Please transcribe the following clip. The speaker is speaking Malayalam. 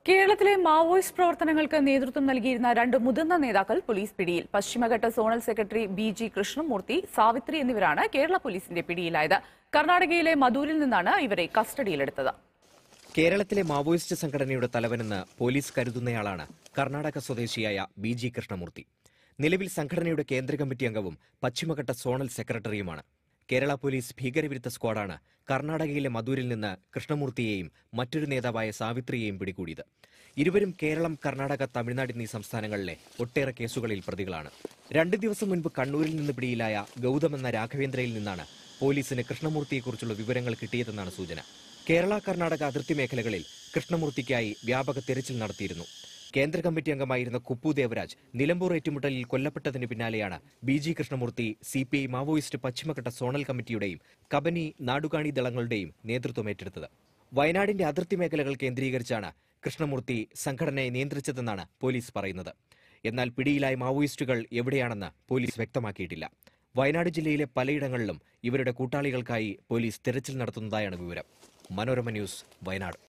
കേരളത്തിലെ മാവോയിസ്റ്റ് പ്രവർത്തനങ്ങൾക്ക് നേതൃത്വം നൽകിയിരുന്ന രണ്ട് മുതിർന്ന നേതാക്കൾ പോലീസ് പിടിയിൽ പശ്ചിമഘട്ട zonal secretary B G Krishnamurthy Savitri എന്നിവരാണ് കേരള പോലീസിന്റെ പിടിയിലായത് കർണാടകയിലെ മധൂരിൽ നിന്നാണ് ഇവരെ കസ്റ്റഡിയിലെടുത്തത് കേരളത്തിലെ മാവോയിസ്റ്റ് സംഘടനയുടെ തലവനെന്ന് പോലീസ് കരുതുന്നയാളാണ് കർണാടക സ്വദേശിയായ ബി ജി കൃഷ്ണമൂർത്തി നിലവിൽ സംഘടനയുടെ കേന്ദ്ര കമ്മിറ്റി അംഗവും പശ്ചിമഘട്ട സോണൽ സെക്രട്ടറിയുമാണ് കേരള പോലീസ് ഭീകരവിരുദ്ധ സ്ക്വാഡാണ് കർണാടകയിലെ മധൂരിൽ നിന്ന് കൃഷ്ണമൂർത്തിയെയും മറ്റൊരു നേതാവായ സാവിത്രിയെയും പിടികൂടിയത് ഇരുവരും കേരളം കർണാടക തമിഴ്നാട് എന്നീ സംസ്ഥാനങ്ങളിലെ ഒട്ടേറെ കേസുകളിൽ പ്രതികളാണ് രണ്ട് ദിവസം മുൻപ് കണ്ണൂരിൽ നിന്ന് പിടിയിലായ ഗൗതം എന്ന രാഘവേന്ദ്രയിൽ നിന്നാണ് പോലീസിന് കൃഷ്ണമൂർത്തിയെക്കുറിച്ചുള്ള വിവരങ്ങൾ കിട്ടിയതെന്നാണ് സൂചന കേരള കർണാടക അതിർത്തി മേഖലകളിൽ കൃഷ്ണമൂർത്തിക്കായി വ്യാപക തെരച്ചിൽ നടത്തിയിരുന്നു കേന്ദ്ര കമ്മിറ്റി അംഗമായിരുന്ന കുപ്പു ദേവരാജ് നിലമ്പൂർ ഏറ്റുമുട്ടലിൽ കൊല്ലപ്പെട്ടതിന് പിന്നാലെയാണ് B G Krishnamurthy C P I Maoist പശ്ചിമഘട്ട സോണൽ കമ്മിറ്റിയുടെയും കബനി നാടുകാണി ദളങ്ങളുടെയും നേതൃത്വം ഏറ്റെടുത്തത് വയനാടിന്റെ അതിർത്തി മേഖലകൾ കേന്ദ്രീകരിച്ചാണ് കൃഷ്ണമൂർത്തി സംഘടനയെ നിയന്ത്രിച്ചതെന്നാണ് പോലീസ് പറയുന്നത് എന്നാൽ പിടിയിലായ മാവോയിസ്റ്റുകൾ എവിടെയാണെന്ന് പോലീസ് വ്യക്തമാക്കിയിട്ടില്ല വയനാട് ജില്ലയിലെ പലയിടങ്ങളിലും ഇവരുടെ കൂട്ടാളികൾക്കായി പോലീസ് തെരച്ചിൽ നടത്തുന്നതായാണ് വിവരം മനോരമ ന്യൂസ് വയനാട്